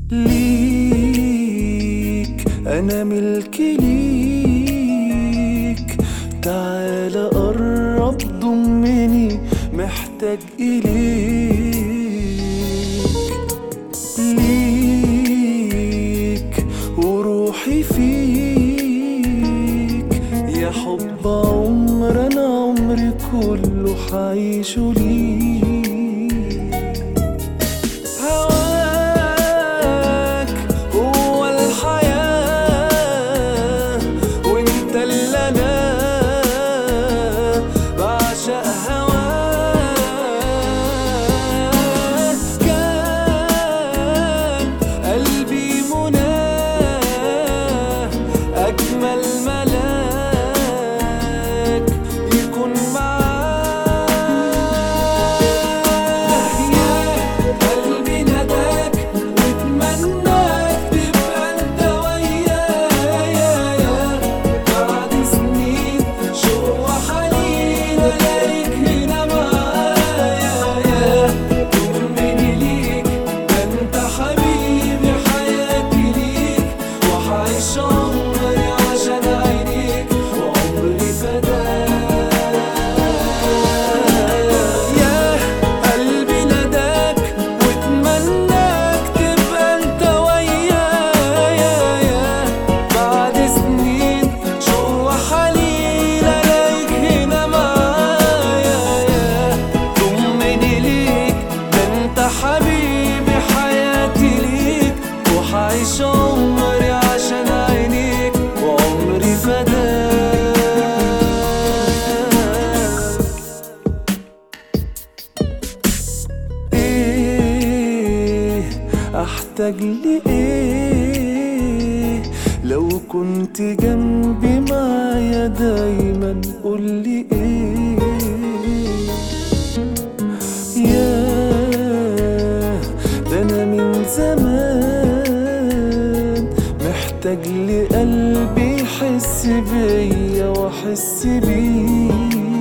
ليك أنا ملك ليك تعال قرب ضمني محتاج إليك ليك وروحي فيك يا حب عمر أنا عمري كله حعيشه ليك هواك هو الحياة وانت اللي انا بعشق هواك كان قلبي مناه أجمل ملاك يكون معاك يا قلبي نداك واتمناك تبقى انت ويايا بعد سنين شوق وحنين الاقيك هنا معايا طمني ليك ده انت حبيبي حياتي ليك وحعيش عمري عشان عينيك وعمري فداك يا قلبي نداك واتمناك تبقى انت ويايا بعد سنين شوق وحنين الاقيك هنا معايا طمني ليك ده انت حبيبي حياتي ليك وحعيش عمري عشان عينيك وعمري فداك ايه احتاج لايه لو كنت جنبي معايا دايما قولي ايه ياه ده انا من زمان محتاج لقلبي يحس بيا واحس بيه